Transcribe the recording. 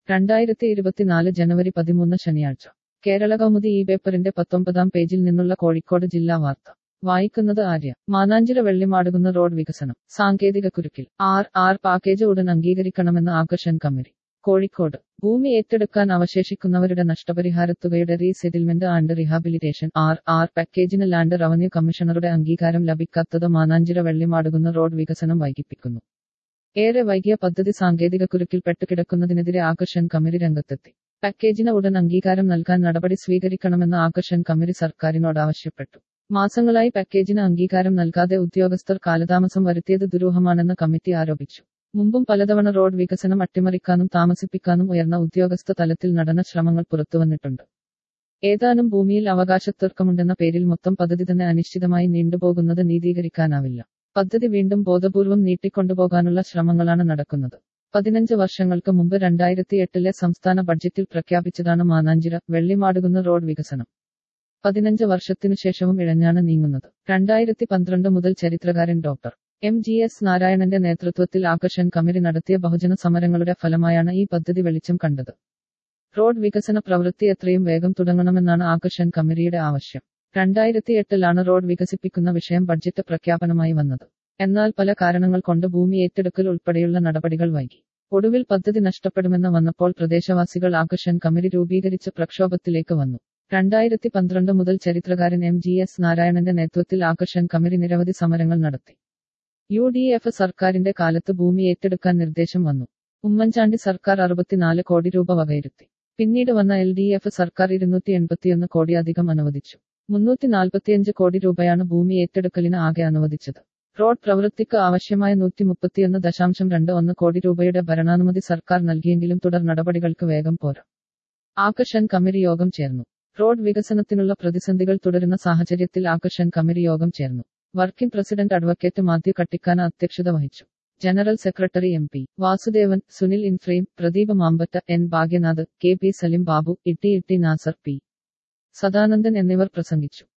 രണ്ടായിരത്തി ഇരുപത്തിനാല് ജനുവരി പതിമൂന്ന് ശനിയാഴ്ച കേരള കൗമുദി ഈ പേപ്പറിന്റെ പത്തൊമ്പതാം പേജിൽ നിന്നുള്ള കോഴിക്കോട് ജില്ലാ വാർത്ത വായിക്കുന്നത് ആര്യ മാനാഞ്ചിറ വെള്ളിമാടുകുന്ന റോഡ് വികസനം സാങ്കേതിക കുരുക്കിൽ ആർ ആർ പാക്കേജ് ഉടൻ അംഗീകരിക്കണമെന്ന് ആകർഷൻ കമ്മിറ്റി കോഴിക്കോട് ഭൂമി ഏറ്റെടുക്കാൻ അവശേഷിക്കുന്നവരുടെ നഷ്ടപരിഹാരത്തുകയുടെ resettlement and rehabilitation R R പാക്കേജിന് ലാൻഡ് റവന്യൂ കമ്മീഷണറുടെ അംഗീകാരം ലഭിക്കാത്തത് മാനാഞ്ചിറ വെള്ളിമാടുകുന്ന റോഡ് വികസനം വൈകിപ്പിക്കുന്നു ഏറെ വൈകിയ പദ്ധതി സാങ്കേതിക കുരുക്കിൽ പെട്ടുകിടക്കുന്നതിനെതിരെ ആകർഷൻ കമ്മിറ്റി രംഗത്തെത്തി പാക്കേജിന് ഉടൻ അംഗീകാരം നൽകാൻ നടപടി സ്വീകരിക്കണമെന്ന് ആകർഷൻ കമ്മിറ്റി സർക്കാരിനോട് ആവശ്യപ്പെട്ടു മാസങ്ങളായി പാക്കേജിന് അംഗീകാരം നൽകാതെ ഉദ്യോഗസ്ഥർ കാലതാമസം വരുത്തിയത് ദുരൂഹമാണെന്ന് കമ്മിറ്റി ആരോപിച്ചു മുമ്പും പലതവണ റോഡ് വികസനം അട്ടിമറിക്കാനും താമസിപ്പിക്കാനും ഉയർന്ന ഉദ്യോഗസ്ഥ തലത്തിൽ നടന്ന ശ്രമങ്ങൾ പുറത്തുവന്നിട്ടുണ്ട് ഏതാനും ഭൂമിയിൽ അവകാശത്തർക്കമുണ്ടെന്ന പേരിൽ മൊത്തം പദ്ധതി തന്നെ അനിശ്ചിതമായി നീണ്ടുപോകുന്നത് നീതീകരിക്കാനാവില്ല പദ്ധതി വീണ്ടും ബോധപൂർവം നീട്ടിക്കൊണ്ടുപോകാനുള്ള ശ്രമങ്ങളാണ് നടക്കുന്നത് പതിനഞ്ച് വർഷങ്ങൾക്ക് മുമ്പ് രണ്ടായിരത്തി എട്ടിലെ സംസ്ഥാന ബഡ്ജറ്റിൽ പ്രഖ്യാപിച്ചതാണ് മാനാഞ്ചിറ വെള്ളിമാടുകുന്ന റോഡ് വികസനം പതിനഞ്ച് വർഷത്തിനു ശേഷവും ഇഴഞ്ഞാണ് നീങ്ങുന്നത് രണ്ടായിരത്തി പന്ത്രണ്ട് മുതൽ ചരിത്രകാരൻ ഡോക്ടർ എം ജി എസ് നാരായണന്റെ നേതൃത്വത്തിൽ ആകർഷൻ കമ്മിറ്റി നടത്തിയ ബഹുജന സമരങ്ങളുടെ ഫലമായാണ് ഈ പദ്ധതി വെളിച്ചം കണ്ടത് റോഡ് വികസന പ്രവൃത്തി എത്രയും വേഗം തുടങ്ങണമെന്നാണ് ആകർഷൻ കമ്മിറ്റിയുടെ ആവശ്യം രണ്ടായിരത്തി എട്ടിലാണ് റോഡ് വികസിപ്പിക്കുന്ന വിഷയം ബഡ്ജറ്റ് പ്രഖ്യാപനമായി വന്നത് എന്നാൽ പല കാരണങ്ങൾ കൊണ്ട് ഭൂമി ഏറ്റെടുക്കൽ ഉൾപ്പെടെയുള്ള നടപടികൾ വൈകി ഒടുവിൽ പദ്ധതി നഷ്ടപ്പെടുമെന്ന് വന്നപ്പോൾ പ്രദേശവാസികൾ ആകർഷൻ കമ്മിറ്റി രൂപീകരിച്ച് പ്രക്ഷോഭത്തിലേക്ക് വന്നു രണ്ടായിരത്തി പന്ത്രണ്ട് മുതൽ ചരിത്രകാരൻ എം ജി എസ് നാരായണന്റെ നേതൃത്വത്തിൽ ആകർഷൻ കമ്മിറ്റി നിരവധി സമരങ്ങൾ നടത്തി യു ഡി എഫ് സർക്കാരിന്റെ കാലത്ത് ഭൂമി ഏറ്റെടുക്കാൻ നിർദ്ദേശം വന്നു ഉമ്മൻചാണ്ടി സർക്കാർ അറുപത്തിനാല് കോടി രൂപ വകയിരുത്തി പിന്നീട് വന്ന എൽ ഡി എഫ് സർക്കാർ ഇരുന്നൂറ്റി എൺപത്തിയൊന്ന് കോടി അധികം അനുവദിച്ചു മുന്നൂറ്റി നാൽപ്പത്തിയഞ്ച് കോടി രൂപയാണ് ഭൂമി ഏറ്റെടുക്കലിന് ആകെ അനുവദിച്ചത് റോഡ് പ്രവൃത്തിക്ക് ആവശ്യമായ നൂറ്റി മുപ്പത്തിയൊന്ന് ദശാംശം രണ്ട് ഒന്ന് കോടി രൂപയുടെ ഭരണാനുമതി സർക്കാർ നൽകിയെങ്കിലും തുടർ നടപടികൾക്ക് വേഗം പോരാ ആകർഷൻ കമ്മിറ്റി യോഗം ചേർന്നു റോഡ് വികസനത്തിനുള്ള പ്രതിസന്ധികൾ തുടരുന്ന സാഹചര്യത്തിൽ ആകർഷൻ കമ്മിറ്റി യോഗം ചേർന്നു working president advocate Mathew Kattikkana അധ്യക്ഷത വഹിച്ചു general secretary M P Vasudevan Sunil inframe Pradeep Mampatta N Bhagyanath K P Saleem Babu Itty Itty Nasar P Sadanandan എന്നിവർ പ്രസംഗിച്ചു